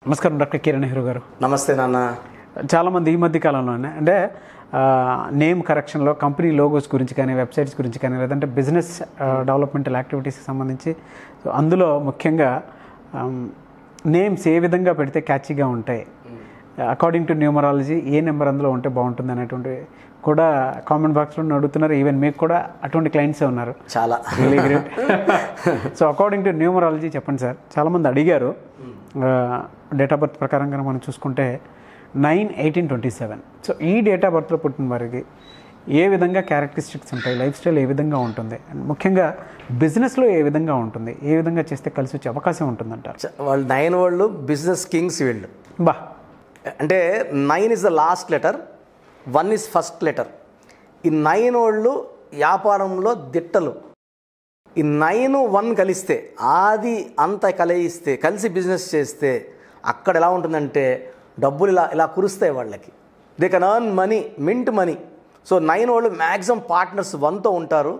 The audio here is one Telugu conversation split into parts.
నమస్కారం డాక్టర్ కిరణ్ నెహ్రూ గారు నమస్తే నాన్న చాలామంది ఈ మధ్య కాలంలోనే అంటే నేమ్ కరెక్షన్లో కంపెనీ లోగోస్ గురించి కానీ వెబ్సైట్స్ గురించి కానీ లేదంటే బిజినెస్ డెవలప్మెంటల్ యాక్టివిటీస్కి సంబంధించి సో అందులో ముఖ్యంగా నేమ్స్ ఏ విధంగా పెడితే క్యాచీగా ఉంటాయి అకార్డింగ్ టు న్యూమరాలజీ ఏ నెంబర్ అందులో ఉంటే బాగుంటుంది అనేటువంటి కూడా కామెంట్ బాక్స్లో అడుగుతున్నారు ఈవెన్ మీకు కూడా అటువంటి క్లయింట్సే ఉన్నారు చాలా really great so according to numerology చెప్పండి సార్ చాలామంది అడిగారు డేట్ ఆఫ్ బర్త్ ప్రకారంగా మనం చూసుకుంటే nine eighteen twenty seven so ఈ డేట్ ఆఫ్ బర్త్లో పుట్టిన వారికి ఏ విధంగా క్యారెక్టరిస్టిక్స్ ఉంటాయి లైఫ్ స్టైల్ ఏ విధంగా ఉంటుంది అండ్ ముఖ్యంగా బిజినెస్లో ఏ విధంగా ఉంటుంది ఏ విధంగా చేస్తే కలిసి వచ్చే అవకాశం ఉంటుందంటారు చ- వాళ్ళు నైన్ వాళ్ళు బిజినెస్ కింగ్స్ వీళ్ళు బా అంటే nine is the last letter one is first letter ఈ నైన్ వాళ్ళు వ్యాపారంలో దిట్టలు ఈ నైన్ వన్ కలిస్తే ఆది అంత కలిస్తే కలిసి బిజినెస్ చేస్తే అక్కడ ఎలా ఉంటుందంటే డబ్బులు ఇలా ఇలా కురుస్తాయి వాళ్ళకి they can earn money mint money so nine వాళ్ళు మ్యాక్సిమం పార్ట్నర్స్ వన్తో ఉంటారు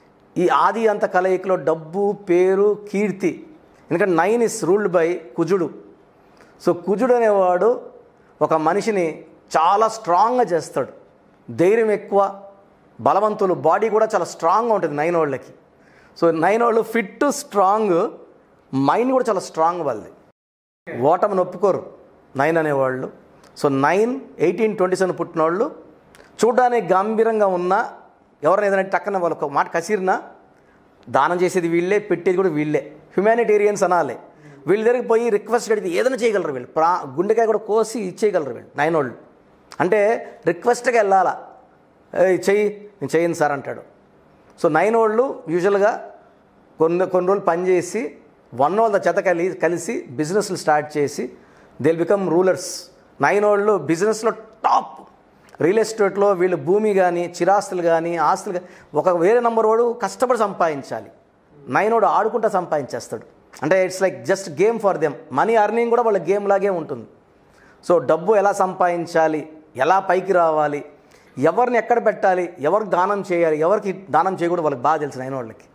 ఈ ఆది అంత కలయికలో డబ్బు పేరు కీర్తి ఎందుకంటే నైన్ ఇస్ రూల్డ్ బై కుజుడు సో కుజుడు అనేవాడు ఒక మనిషిని చాలా స్ట్రాంగ్గా చేస్తాడు ధైర్యం ఎక్కువ బలవంతులు బాడీ కూడా చాలా స్ట్రాంగ్గా ఉంటుంది నైన్ వాళ్ళకి సో నైన్ వాళ్ళు ఫిట్ స్ట్రాంగ్ మైండ్ కూడా చాలా స్ట్రాంగ్ వాళ్ళది ఓటమిని ఒప్పుకోరు నైన్ అనేవాళ్ళు so nine eighteen twenty seven పుట్టిన వాళ్ళు చూడడానికి గంభీరంగా ఉన్నా ఎవరైనా ఏదైనా టక్కన వాళ్ళు ఒక మాట కసిరినా దానం చేసేది వీళ్ళే పెట్టేది కూడా వీళ్ళే హ్యుమానిటేరియన్స్ అనాలి వీళ్ళ దగ్గరికి పోయి రిక్వెస్ట్ అడిగితే ఏదైనా చేయగలరు వీళ్ళు ప్రా గుండెకాయ కూడా కోసి ఇచ్చేయగలరు వీళ్ళు నైన్ వాళ్ళు అంటే రిక్వెస్ట్గా వెళ్ళాలా "ఏయ్, చెయ్యి నేను చేయను సార్ అంటాడు సో నైన్ వాళ్ళు యూజువల్గా కొన్ని కొన్ని రోజులు పనిచేసి వన్ వాళ్ళ చేత కలి కలిసి బిజినెస్లు స్టార్ట్ చేసి దే బికమ్ రూలర్స్ నైన్ వాళ్ళు బిజినెస్లో టాప్ రియల్ ఎస్టేట్లో వీళ్ళు భూమి కానీ చిరాస్తులు కానీ ఆస్తులు కానీ ఒక వేరే నంబర్ వాడు కష్టపడి సంపాదించాలి నైన్ వాడు ఆడుకుంటా సంపాదించేస్తాడు అంటే it's like just game for them money earning కూడా వాళ్ళ గేమ్ లాగే ఉంటుంది సో డబ్బు ఎలా సంపాదించాలి ఎలా పైకి రావాలి ఎవరిని ఎక్కడ పెట్టాలి ఎవరికి దానం చేయాలి ఎవరికి దానం చేయకూడదు వాళ్ళకి బాగా తెలుసు అయిన వాళ్ళకి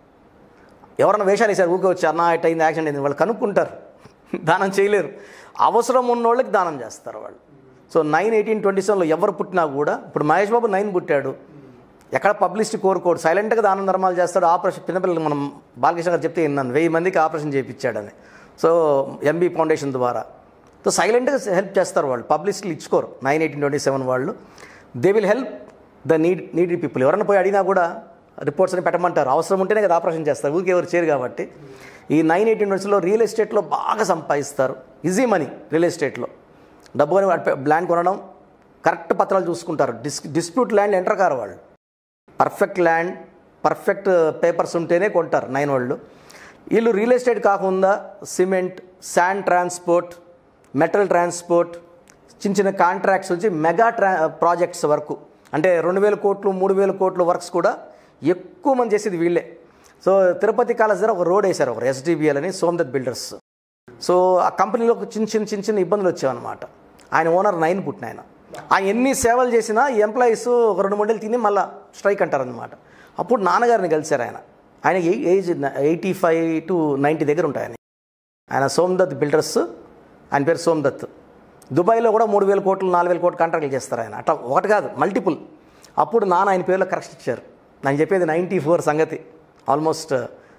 ఎవరైనా వేషాలు వేసారు ఊరికే వచ్చి అన్న ఇట్ అయింది యాక్సిడెంట్ అయింది వాళ్ళు కనుక్కుంటారు దానం చేయలేరు అవసరం ఉన్న వాళ్ళకి దానం చేస్తారు వాళ్ళు సో నైన్ ఎయిటీన్ ట్వంటీ సెవెన్లో ఎవరు పుట్టినా కూడా ఇప్పుడు మహేష్ బాబు నైన్ పుట్టాడు ఎక్కడ పబ్లిసిటీ కోరుకోడు సైలెంట్గా దానం ధర్మాలు చేస్తాడు ఆపరేషన్ చిన్నపిల్లలు మనం బాలకృష్ణ గారు చెప్తే విన్నాను వెయ్యి మందికి ఆపరేషన్ చేయించాడని సో ఎంబీ ఫౌండేషన్ ద్వారా సో సైలెంట్గా హెల్ప్ చేస్తారు వాళ్ళు పబ్లిసిటీలు ఇచ్చుకోరు నైన్ ఎయిటీన్ ట్వంటీ సెవెన్ వాళ్ళు they will help the need needy people ఎవరైనా పోయి అడిగినా కూడా రిపోర్ట్స్ అని పెట్టమంటారు అవసరం ఉంటేనే కదా ఆపరేషన్ చేస్తారు ఊరికి ఎవరు చేయరు కాబట్టి ఈ నైన్ ఎయిటీన్ ట్వంటీస్లో రియల్ ఎస్టేట్లో బాగా సంపాదిస్తారు ఈజీ మనీ రియల్ ఎస్టేట్లో డబ్బు అని ల్యాండ్ కొనడం కరెక్ట్ పత్రాలు చూసుకుంటారు డిస్ డిస్ప్యూట్ ల్యాండ్ ఎంటర్ కారు వాళ్ళు పర్ఫెక్ట్ ల్యాండ్ పర్ఫెక్ట్ పేపర్స్ ఉంటేనే కొంటారు నైన్ వాళ్ళు వీళ్ళు రియల్ ఎస్టేట్ కాకుండా cement sand transport metal transport చిన్న చిన్న కాంట్రాక్ట్స్ వచ్చి మెగా ట్రా ప్రాజెక్ట్స్ వరకు అంటే రెండు వేల కోట్లు మూడు వేల కోట్ల వర్క్స్ కూడా ఎక్కువ మంది చేసేది వీళ్ళే సో తిరుపతి కాలేజ్ దగ్గర ఒక రోడ్ వేశారు ఒక ఎస్డిబిఎల్ అని సోమదత్ బిల్డర్స్ సో ఆ కంపెనీలో ఒక చిన్న చిన్న చిన్న చిన్న ఇబ్బందులు వచ్చాయన్నమాట ఆయన ఓనర్ నైన్ పుట్టిన ఆయన ఆయన ఎన్ని సేవలు చేసినా ఈ ఎంప్లాయీస్ ఒక రెండు మూడు నెలలు తిని మళ్ళీ స్ట్రైక్ అంటారనమాట అప్పుడు నాన్నగారిని కలిశారు ఆయన ఆయన ఏ- age eighty five to ninety దగ్గర ఉంటాయి ఆయన ఆయన సోమదత్ బిల్డర్స్ ఆయన పేరు సోమదత్ దుబాయ్లో కూడా మూడు వేల కోట్లు నాలుగు వేల కోట్లు కాంట్రాక్ట్లు చేస్తారు ఆయన అట్లా ఒకటి కాదు మల్టిపుల్ అప్పుడు నాన్న ఆయన పేరులో కరెక్షన్ ఇచ్చారు నేను చెప్పేది నైంటీ ఫోర్ సంగతి ఆల్మోస్ట్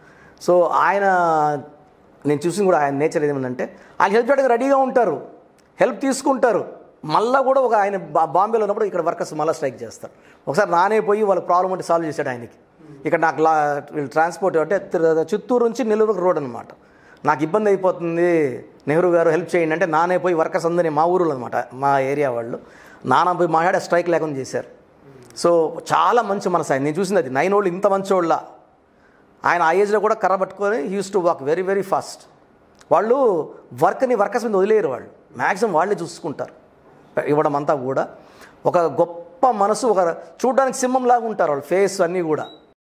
సో ఆయన నేను చూసింది కూడా ఆయన నేచర్ ఏమంటే ఆయన హెల్ప్ చేయడానికి రెడీగా ఉంటారు హెల్ప్ తీసుకుంటారు మళ్ళీ కూడా ఒక ఆయన బా- బాంబేలో ఉన్నప్పుడు ఇక్కడ వర్కర్స్ మళ్ళీ స్ట్రైక్ చేస్తారు ఒకసారి నానే పోయి వాళ్ళ ప్రాబ్లం ఉంటే సాల్వ్ చేశాడు ఆయనకి ఇక్కడ నాకు లా వీళ్ళు ట్రాన్స్పోర్ట్ అంటే తిరు- చిత్తూరు నుంచి నెల్లూరు రోడ్ అనమాట నాకు ఇబ్బంది అయిపోతుంది నెహ్రూ గారు హెల్ప్ చేయండి అంటే నానే పోయి వర్కర్స్ అందరినీ మా ఊరులో అనమాట మా ఏరియా వాళ్ళు నాన్న పోయి మాట్లాడి స్ట్రైక్ లేకుండా చేశారు సో చాలా మంచి మనసు ఆయన నేను చూసింది అది నైన్ వాళ్ళు ఇంత మంచోళ్ళ ఆయన ఆ ఏజ్లో కూడా కర్ర పట్టుకొని use to walk very very fast వాళ్ళు వర్క్ని వర్కర్స్ మీద వదిలేరు వాళ్ళు మ్యాక్సిమం వాళ్ళే చూసుకుంటారు ఇవ్వడం అంతా కూడా ఒక గొప్ప మనసు ఒక చూడడానికి సింహంలాగా ఉంటారు వాళ్ళు ఫేస్ అన్నీ కూడా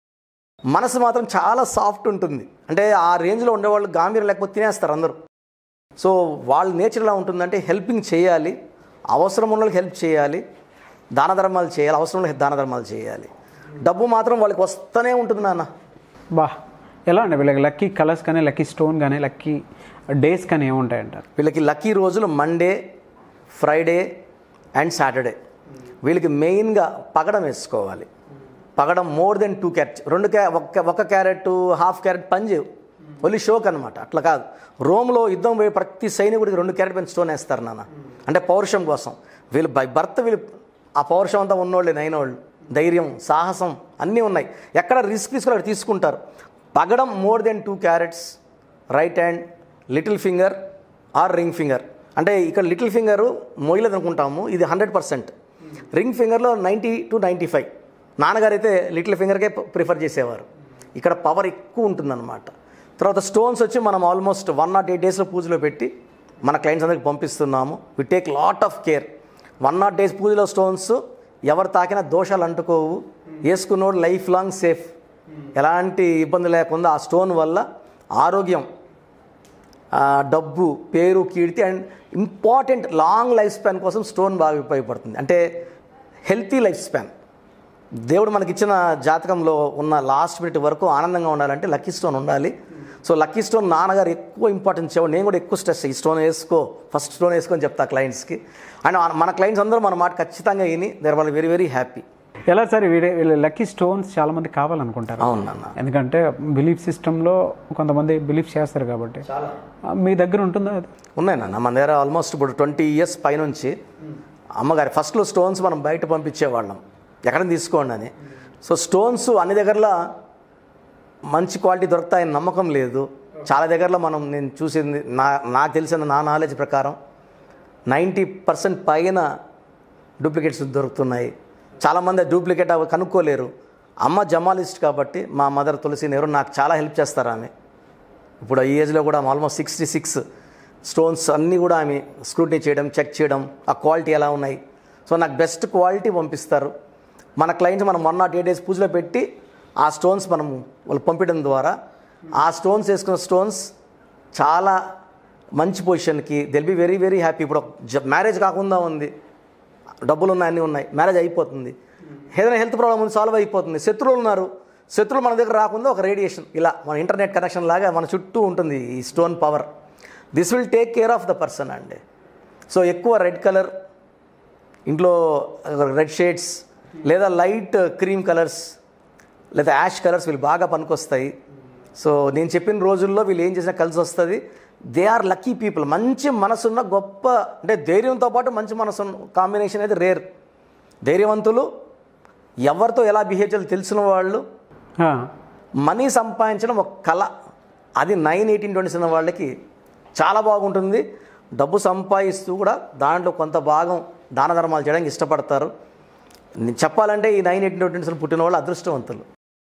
మనసు మాత్రం చాలా సాఫ్ట్ ఉంటుంది అంటే ఆ రేంజ్లో ఉండేవాళ్ళు గాంభీర్యం లేకపోతే తినేస్తారు అందరూ సో వాళ్ళ నేచర్ ఎలా ఉంటుందంటే హెల్పింగ్ చేయాలి అవసరం ఉన్న వాళ్ళకి హెల్ప్ చేయాలి దాన ధర్మాలు చేయాలి అవసరం ఉన్న వాళ్ళకి దాన ధర్మాలు చేయాలి డబ్బు మాత్రం వాళ్ళకి వస్తూనే ఉంటుంది నాన్న బా ఎలా అండి వీళ్ళకి లక్కీ కలర్స్ కానీ లక్కీ స్టోన్ కానీ లక్కీ డేస్ కానీ ఏముంటాయంటారు వీళ్ళకి లక్కీ రోజులు మండే ఫ్రైడే అండ్ సాటర్డే వీళ్ళకి మెయిన్గా పగడం వేసుకోవాలి పగడం మోర్ దెన్ టూ క్యారెట్ రెండు క్యా ఒక ఒక క్యారెట్ హాఫ్ క్యారెట్ పంజు ఓన్లీ షోక్ అనమాట అట్లా కాదు రోమ్లో యుద్ధం పోయి ప్రతి సైనికుడికి రెండు క్యారెట్ పెంచి స్టోన్ వేస్తారు నాన్న అంటే పౌరుషం కోసం వీళ్ళు బై బర్త్ వీళ్ళు ఆ పౌరుషం అంతా ఉన్నోళ్ళే నైనోళ్ళు ధైర్యం సాహసం అన్నీ ఉన్నాయి ఎక్కడ రిస్క్ తీసుకుని అక్కడ తీసుకుంటారు పగడం more than two carats right hand little finger or ring finger అంటే ఇక్కడ లిటిల్ ఫింగర్ మొయ్యలేదు అనుకుంటాము ఇది హండ్రెడ్ పర్సెంట్ రింగ్ ఫింగర్లో నైంటీ టు నైంటీ ఫైవ్ నాన్నగారు అయితే లిటిల్ ఫింగర్కే ప్రిఫర్ చేసేవారు ఇక్కడ పవర్ ఎక్కువ ఉంటుందన్నమాట తర్వాత స్టోన్స్ వచ్చి మనం ఆల్మోస్ట్ వన్ నాట్ ఎయిట్ డేస్లో పూజలో పెట్టి మన క్లయింట్స్ అందరికి పంపిస్తున్నాము we take lot of care one not days పూజలో స్టోన్స్ ఎవరు తాకినా దోషాలు అంటుకోవు వేసుకున్నోడు లైఫ్ లాంగ్ సేఫ్ ఎలాంటి ఇబ్బంది లేకుండా ఆ స్టోన్ వల్ల ఆరోగ్యం ఆ, డబ్బు పేరు కీర్తి and important long life span కోసం స్టోన్ బాగా ఉపయోగపడుతుంది అంటే హెల్తీ లైఫ్ స్పాన్ దేవుడు మనకిచ్చిన జాతకంలో ఉన్న లాస్ట్ మినిట్ వరకు ఆనందంగా ఉండాలంటే లక్కీ స్టోన్ ఉండాలి సో లక్కీ స్టోన్ నాన్నగారు ఎక్కువ ఇంపార్టెన్స్ ఇచ్చేవాడు నేను కూడా ఎక్కువ స్ట్రెస్ ఈ స్టోన్ వేసుకో ఫస్ట్ స్టోన్ వేసుకో అని చెప్తా క్లయింట్స్కి అండ్ మన క్లయింట్స్ అందరూ మన మాట ఖచ్చితంగా విని దేర్ వాళ్ళు వెరీ వెరీ హ్యాపీ ఎలా సార్ వీడే వీళ్ళ లక్కీ స్టోన్స్ చాలా మంది కావాలనుకుంటారు అవును నాన్న ఎందుకంటే బిలీఫ్ సిస్టంలో కొంతమంది బిలీఫ్ చేస్తారు కాబట్టి ఆ, మీ దగ్గర ఉంటుందా అది ఉన్నాయి నాన్న మన దగ్గర ఆల్మోస్ట్ ఇప్పుడు ట్వంటీ ఇయర్స్ పైనుంచి అమ్మగారి ఫస్ట్లో స్టోన్స్ మనం బయట పంపించేవాళ్ళం ఎక్కడ తీసుకోండి అని సో స్టోన్స్ అన్ని దగ్గరలో మంచి క్వాలిటీ దొరుకుతాయని నమ్మకం లేదు చాలా దగ్గరలో మనం నేను చూసింది నా నాకు తెలిసిన నా నాలెడ్జ్ ప్రకారం నైంటీ పర్సెంట్ పైన డూప్లికేట్స్ దొరుకుతున్నాయి చాలామంది డూప్లికేట్ అవి కనుక్కోలేరు అమ్మ జమాలిస్ట్ కాబట్టి మా మదర్ తులసి నెహ్రూ నాకు చాలా హెల్ప్ చేస్తారు ఆమె ఇప్పుడు ఈ ఏజ్లో కూడా ఆల్మోస్ట్ సిక్స్టీ సిక్స్ స్టోన్స్ అన్నీ కూడా ఆమె స్క్రూటినీ చేయడం చెక్ చేయడం ఆ క్వాలిటీ ఎలా ఉన్నాయి సో నాకు బెస్ట్ క్వాలిటీ పంపిస్తారు మన క్లయింట్స్ మనం వన్ నాట్ ఎయిట్ డేస్ పూజలో పెట్టి ఆ స్టోన్స్ మనం వాళ్ళు పంపించడం ద్వారా ఆ స్టోన్స్ వేసుకున్న స్టోన్స్ చాలా మంచి పొజిషన్కి they'll be very very happy ఇప్పుడు మ్యారేజ్ కాకుండా ఉంది డబ్బులు ఉన్నాయి అన్నీ ఉన్నాయి మ్యారేజ్ అయిపోతుంది ఏదైనా హెల్త్ ప్రాబ్లం ఉంది సాల్వ్ అయిపోతుంది శత్రువులు ఉన్నారు శత్రువులు మన దగ్గర రాకుండా ఒక రేడియేషన్ ఇలా మన ఇంటర్నెట్ కనెక్షన్ లాగా మన చుట్టూ ఉంటుంది ఈ stone power this will take care of the person అండి సో ఎక్కువ రెడ్ కలర్ ఇంట్లో రెడ్ షేడ్స్ లేదా లైట్ క్రీమ్ కలర్స్ లేదా యాష్ కలర్స్ వీళ్ళు బాగా పనికొస్తాయి సో నేను చెప్పిన రోజుల్లో వీళ్ళు ఏం చేసినా కలిసి వస్తుంది దే ఆర్ లక్కీ పీపుల్ మంచి మనసున్న గొప్ప అంటే ధైర్యంతో పాటు మంచి మనసు కాంబినేషన్ అయితే రేర్ ధైర్యవంతులు ఎవరితో ఎలా బిహేవ్ చేయాలో తెలిసిన వాళ్ళు ఆ, మనీ సంపాదించడం ఒక కళ అది నైన్ ఎయిటీన్ ట్వంటీస్ ఉన్న వాళ్ళకి చాలా బాగుంటుంది డబ్బు సంపాదిస్తూ కూడా దాంట్లో కొంత భాగం దాన ధర్మాలు చేయడానికి ఇష్టపడతారు నేను చెప్పాలంటే ఈ నైన్ ఎయిటీన్ ట్వంటీస్లో పుట్టిన వాళ్ళు అదృష్టవంతులు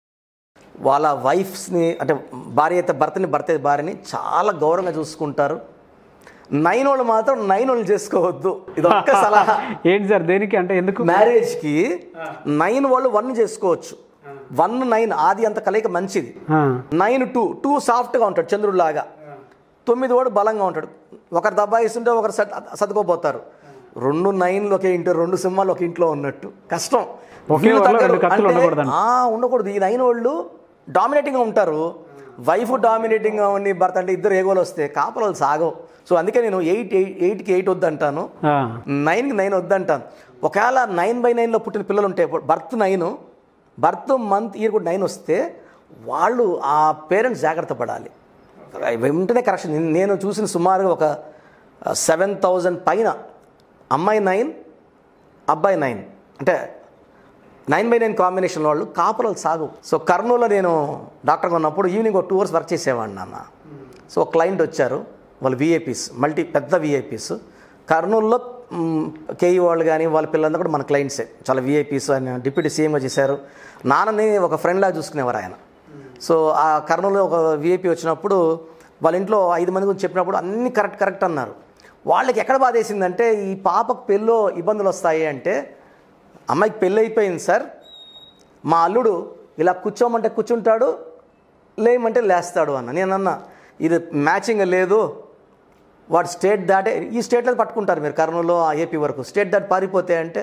వాళ్ళ వైఫ్స్ని అంటే భార్య అయితే భర్తని భర్త అయితే భార్యని చాలా గౌరవంగా చూసుకుంటారు నైన్ వాళ్ళు మాత్రం నైన్ వాళ్ళు చేసుకోవద్దు ఇది ఒక్క సలహా ఏంటి సార్ దేనికి అంటే ఎందుకు మ్యారేజ్కి నైన్ వాళ్ళు వన్ చేసుకోవచ్చు వన్ నైన్ ఆది అంత కలయిక మంచిది ఆ, నైన్ టూ టూ సాఫ్ట్గా ఉంటాడు చంద్రుడిలాగా తొమ్మిది వాడు బలంగా ఉంటాడు ఒకరు దబాయిస్తుంటే ఒకరు సట్ సర్దుకోపోతారు రెండు నైన్లు ఒకే ఇంటి రెండు సింహాలు ఒక ఇంట్లో ఉన్నట్టు కష్టం ఒకే వీళ్ళు వాళ్ళలో తగ్గరు. రెండు కత్తులు అంటే, ఉండకూడదంట. ఆ, ఉండకూడదు ఈ నైన్ వాళ్ళు డామినేటింగ్గా ఉంటారు వైఫ్ డామినేటింగ్గా ఉండి భర్త అంటే ఇద్దరు ఏగోలు వస్తే కాపలాలు సాగవు సో అందుకే నేను ఎయిట్ ఎయిట్ ఎయిట్కి ఎయిట్ వద్దంటాను ఆ, నైన్కి నైన్ వద్దంటాను ఒకవేళ నైన్ బై నైన్లో పుట్టిన పిల్లలు ఉంటే birth nine birth month year కూడా నైన్ వస్తే వాళ్ళు ఆ పేరెంట్స్ జాగ్రత్త పడాలి వెంటనే కరెక్షన్ నేను చూసిన సుమారుగా ఒక సెవెన్ థౌజండ్ పైన అమ్మాయి నైన్ అబ్బాయి నైన్ అంటే నైన్ బై నైన్ కాంబినేషన్ వాళ్ళు కాపురాలు సాగు సో కర్నూలులో నేను డాక్టర్గా ఉన్నప్పుడు ఈవినింగ్ ఒక టూ అవర్స్ వర్క్ చేసేవాడిని నాన్న సో ఒక క్లయింట్ వచ్చారు వాళ్ళు విఐపీస్ మల్టీ పెద్ద విఐపీస్ కర్నూలులో మ్, కేఈ వాళ్ళు కానీ వాళ్ళ పిల్లలందరూ కూడా మన క్లయింట్సే చాలా విఐపీస్ ఆయన డిప్యూటీ సీఎంగా చేశారు నాన్నని ఒక ఫ్రెండ్లా చూసుకునేవారు ఆయన సో ఆ కర్నూలులో ఒక విఐపీ వచ్చినప్పుడు వాళ్ళ ఇంట్లో ఐదు మంది గురించి చెప్పినప్పుడు అన్ని కరెక్ట్ కరెక్ట్ అన్నారు వాళ్ళకి ఎక్కడ బాధేసిందంటే ఈ పాపకు పెళ్ళో ఇబ్బందులు వస్తాయి అంటే అమ్మాయికి పెళ్ళి అయిపోయింది సార్ మా అల్లుడు ఇలా కూర్చోమంటే కూర్చుంటాడు లేమంటే లేస్తాడు అన్న నేను అన్న ఇది మ్యాచింగ్ లేదు వాడు స్టేట్ దాటే ఈ స్టేట్లో పట్టుకుంటారు మీరు కర్నూలులో ఆ ఏపీ వరకు స్టేట్ దాటి పారిపోతే అంటే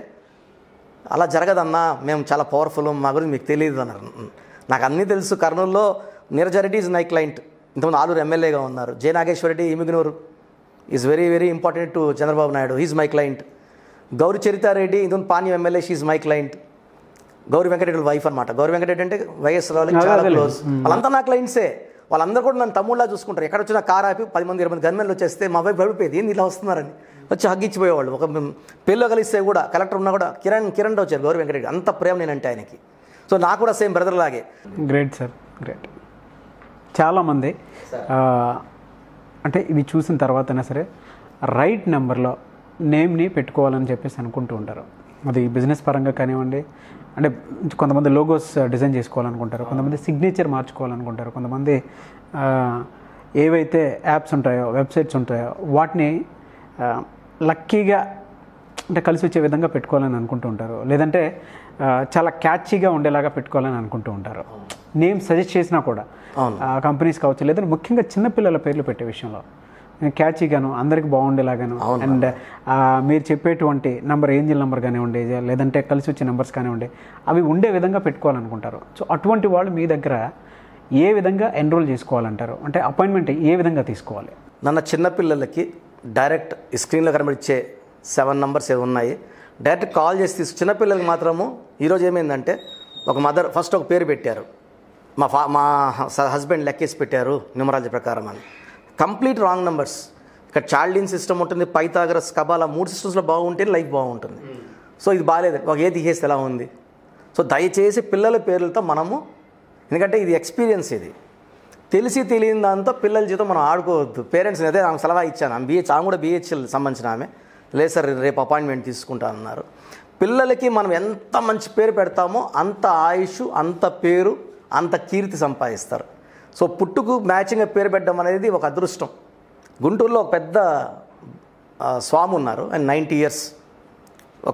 అలా జరగదన్నా మేము చాలా పవర్ఫుల్ మా గురించి మీకు తెలియదు అన్నారు నాకు అన్నీ తెలుసు కర్నూలులో నీరజరెడ్డి ఈజ్ మై క్లయింట్ ఇంతకుముందు ఆలూరు ఎమ్మెల్యేగా ఉన్నారు J Nageswara Reddy Yemmiganur is very very important to Chandrababu Naidu he's my client Gowri Charitha Reddy ఇంతకుముందు Panyam MLA she's my client Gowri Venkata Reddy wife అనమాట గౌరి వెంకటరెడ్డి అంటే వైఎస్ రావులకి అదే, చాలా అదేలే. క్లోజ్ వాళ్ళంతా నా క్లయింట్సే వాళ్ళందరూ కూడా నన్ను తమ్ముళ్ళ చూసుకుంటారు ఎక్కడ వచ్చినా కార్ ఆపి పది మంది ఇరవై మంది గన్మెన్లు వచ్చేస్తే మా వైపు పడిపోయేది ఏంది ఇలా వస్తున్నారని వచ్చి హగ్గిచ్చిపోయేవాళ్ళు ఒక పెళ్ళిలో కలిస్తే కూడా కలెక్టర్ ఉన్నా కూడా కిరణ్ కిరణ్ రావు వచ్చారు గౌరి వెంకటరెడ్డి అంత ప్రేమ నేనంటే ఆయనకి సో నాకు కూడా సేమ్ బ్రదర్ లాగే గ్రేట్ సార్ గ్రేట్ చాలామంది ఆ, అంటే ఇవి చూసిన తర్వాతైనా సరే రైట్ నెంబర్లో నేమ్ని పెట్టుకోవాలని చెప్పేసి అనుకుంటూ ఉంటారు అది బిజినెస్ పరంగా కానివ్వండి అంటే కొంతమంది లోగోస్ డిజైన్ చేసుకోవాలనుకుంటారు కొంతమంది సిగ్నేచర్ మార్చుకోవాలనుకుంటారు కొంతమంది ఆ, ఏవైతే యాప్స్ ఉంటాయో వెబ్సైట్స్ ఉంటాయో వాటిని ఆ, లక్కీగా అంటే కలిసి వచ్చే విధంగా పెట్టుకోవాలని అనుకుంటూ ఉంటారు లేదంటే ఆ, చాలా క్యాచీగా ఉండేలాగా పెట్టుకోవాలని అనుకుంటూ ఉంటారు నేమ్ సజెస్ట్ చేసినా కూడా అవును. కంపెనీస్ కావచ్చు లేదంటే ముఖ్యంగా చిన్నపిల్లల పేర్లు పెట్టే విషయంలో క్యాచీగాను అందరికి బాగుండేలాగాను అండ్ మీరు చెప్పేటువంటి నంబర్ ఏంజిల్ నెంబర్ కానివ్వండి లేదంటే కలిసి వచ్చే నెంబర్స్ కానివ్వండి అవి ఉండే విధంగా పెట్టుకోవాలనుకుంటారు సో అటువంటి వాళ్ళు మీ దగ్గర ఏ విధంగా ఎన్రోల్ చేసుకోవాలంటారు అంటే అపాయింట్మెంట్ ఏ విధంగా తీసుకోవాలి నన్న చిన్నపిల్లలకి డైరెక్ట్ ఈ స్క్రీన్లో కనబడిచ్చే సెవెన్ నంబర్స్ ఏవి ఉన్నాయి డైరెక్ట్ కాల్ చేసి తీసుకు చిన్నపిల్లలకి మాత్రము ఈరోజు ఏమైందంటే ఒక మదర్ ఫస్ట్ ఒక పేరు పెట్టారు మా ఫా మా హస్బెండ్ లెక్కేసి పెట్టారు న్యూమరాలజీ ప్రకారం అని కంప్లీట్ రాంగ్ నంబర్స్ ఇక్కడ చాల్డిన్ సిస్టమ్ ఉంటుంది పైథాగరస్ కబాలా మూడు సిస్టమ్స్లో బాగుంటే లైఫ్ బాగుంటుంది సో ఇది బాగాలేదు ఒక ఏ తీసేస్తే ఎలా ఉంది సో దయచేసి పిల్లల పేర్లతో మనము ఎందుకంటే ఇది ఎక్స్పీరియన్స్ ఇది తెలిసి తెలియని దాంతో పిల్లల జీతం మనం ఆడుకోవద్దు పేరెంట్స్ని అదే ఆమె సలహా ఇచ్చాను ఆమె బిహెచ్ ఆమె కూడా బిహెచ్ఎల్ సంబంధించిన ఆమె లేదు సార్ రేపు అపాయింట్మెంట్ తీసుకుంటానన్నారు పిల్లలకి మనం ఎంత మంచి పేరు పెడతామో అంత ఆయుష్ అంత పేరు అంత కీర్తి సంపాదిస్తారు సో పుట్టుకు మ్యాచింగ్ పేరు పెట్టడం అనేది ఒక అదృష్టం గుంటూరులో ఒక పెద్ద ఆ, స్వామి ఉన్నారు ఆయన నైంటీ ఇయర్స్ ఒక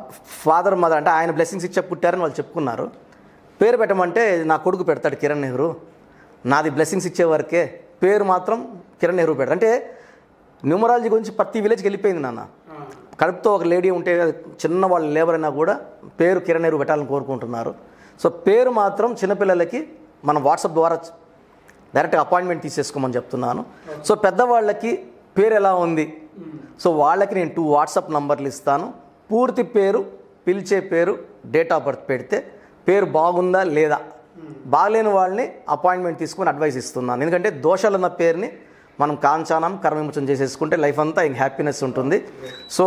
ఫాదర్ మదర్ అంటే ఆయన బ్లెస్సింగ్స్ ఇచ్చే పుట్టారని వాళ్ళు చెప్పుకున్నారు పేరు పెట్టమంటే నా కొడుకు పెడతాడు కిరణ్ నెహ్రూ నాది బ్లెస్సింగ్స్ ఇచ్చే వరకే పేరు మాత్రం కిరణ్ నెహ్రూ పెడతాడు అంటే న్యూమరాలజీ గురించి ప్రతి విలేజ్కి వెళ్ళిపోయింది నాన్న కడుపుతో ఒక లేడీ ఉంటే చిన్న వాళ్ళు లేబర్ అయినా కూడా పేరు కిరణ్ నెహ్రూ పెట్టాలని కోరుకుంటున్నారు సో పేరు మాత్రం చిన్నపిల్లలకి మనం వాట్సాప్ ద్వారా డైరెక్ట్గా అపాయింట్మెంట్ తీసేసుకోమని చెప్తున్నాను సో పెద్దవాళ్ళకి పేరు ఎలా ఉంది సో వాళ్ళకి నేను టూ వాట్సాప్ నంబర్లు ఇస్తాను పూర్తి పేరు పిలిచే పేరు డేట్ ఆఫ్ బర్త్ పెడితే పేరు బాగుందా లేదా బాగలేని వాళ్ళని అపాయింట్మెంట్ తీసుకొని అడ్వైస్ ఇస్తున్నాను ఎందుకంటే దోషాలు ఉన్న పేరుని మనం కాంచానం కర్మవిమోచన చేసేసుకుంటే లైఫ్ అంతా ఇంక హ్యాపీనెస్ ఉంటుంది సో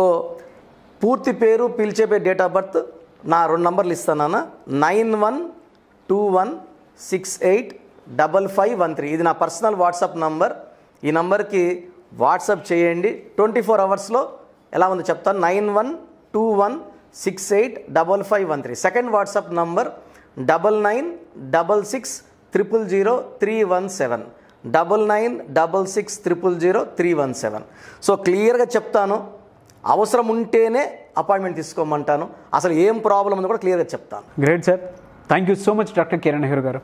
పూర్తి పేరు పిలిచే పేరు డేట్ ఆఫ్ బర్త్ నా రెండు నంబర్లు ఇస్తానన్న nine one two one six eight double five one three ఇది నా పర్సనల్ వాట్సాప్ నంబర్ ఈ నంబర్కి వాట్సాప్ చేయండి ట్వంటీ ఫోర్ అవర్స్లో ఎలా ఉందో చెప్తాను nine one two one six eight double five one three second WhatsApp number double nine double six triple zero three one seven double nine double six triple zero three one seven so క్లియర్గా చెప్తాను అవసరం ఉంటేనే అపాయింట్మెంట్ తీసుకోమంటాను అసలు ఏం ప్రాబ్లం ఉందో కూడా క్లియర్గా చెప్తాను great sir thank you so much doctor Kiran Nehru garu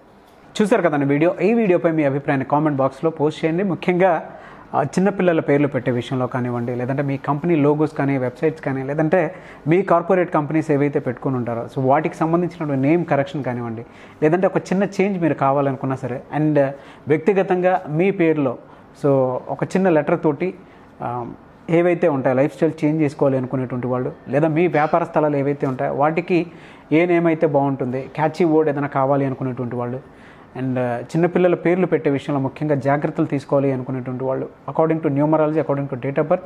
చూశారు కదండి వీడియో ఈ వీడియోపై మీ అభిప్రాయాన్ని కామెంట్ బాక్స్లో పోస్ట్ చేయండి ముఖ్యంగా ఆ, చిన్నపిల్లల పేర్లు పెట్టే విషయంలో కానివ్వండి లేదంటే మీ కంపెనీ లోగోస్ కానీ వెబ్సైట్స్ కానీ లేదంటే మీ కార్పొరేట్ కంపెనీస్ ఏవైతే పెట్టుకుని ఉంటారో సో వాటికి సంబంధించినటువంటి నేమ్ కరెక్షన్ కానివ్వండి లేదంటే ఒక చిన్న చేంజ్ మీరు కావాలనుకున్నా సరే అండ్ వ్యక్తిగతంగా మీ పేరులో సో ఒక చిన్న లెటర్ తోటి ఆ, ఏవైతే ఉంటాయో లైఫ్ స్టైల్ చేంజ్ చేసుకోవాలి అనుకునేటువంటి వాళ్ళు లేదా మీ వ్యాపార స్థలాలు ఏవైతే ఉంటాయో వాటికి ఏ నేమ్ అయితే బాగుంటుంది క్యాచీ వర్డ్ ఏదైనా కావాలి అనుకునేటువంటి వాళ్ళు అండ్ చిన్నపిల్లల పేర్లు పెట్టే విషయంలో ముఖ్యంగా జాగ్రత్తలు తీసుకోవాలి అనుకునేటువంటి వాళ్ళు according to numerology according to date of birth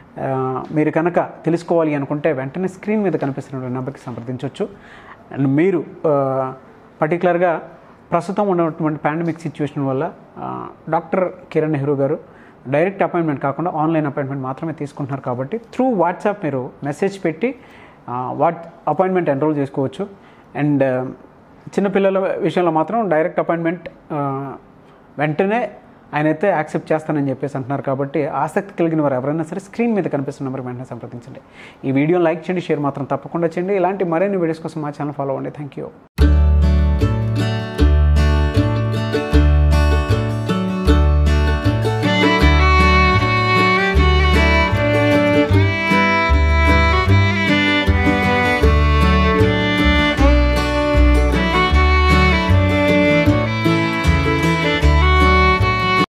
మీరు కనుక తెలుసుకోవాలి అనుకుంటే వెంటనే స్క్రీన్ మీద కనిపిస్తున్న నెంబర్కి సంప్రదించవచ్చు అండ్ మీరు పర్టికులర్గా ప్రస్తుతం ఉన్నటువంటి పాండమిక్ సిచ్యువేషన్ వల్ల ఆ, doctor Kiran Nehru garu direct appointment కాకుండా ఆన్లైన్ అపాయింట్మెంట్ మాత్రమే తీసుకుంటున్నారు కాబట్టి త్రూ వాట్సాప్ మీరు మెసేజ్ పెట్టి ఆ, వాట్ అపాయింట్మెంట్ ఎన్రోల్ చేసుకోవచ్చు అండ్ చిన్నపిల్లల విషయంలో మాత్రం డైరెక్ట్ అపాయింట్మెంట్ ఆ, వెంటనే ఆయన అయితే యాక్సెప్ట్ చేస్తానని చెప్పేసి అంటున్నారు కాబట్టి ఆసక్తి కలిగిన వారు ఎవరైనా సరే స్క్రీన్ మీద కనిపిస్తున్న నెంబర్ వెంటనే సంప్రదించండి ఈ వీడియోని లైక్ చేయండి షేర్ మాత్రం తప్పకుండా చేయండి ఇలాంటి మరిన్ని వీడియోస్ కోసం మా ఛానల్ ఫాలో అవ్వండి థ్యాంక్ యూ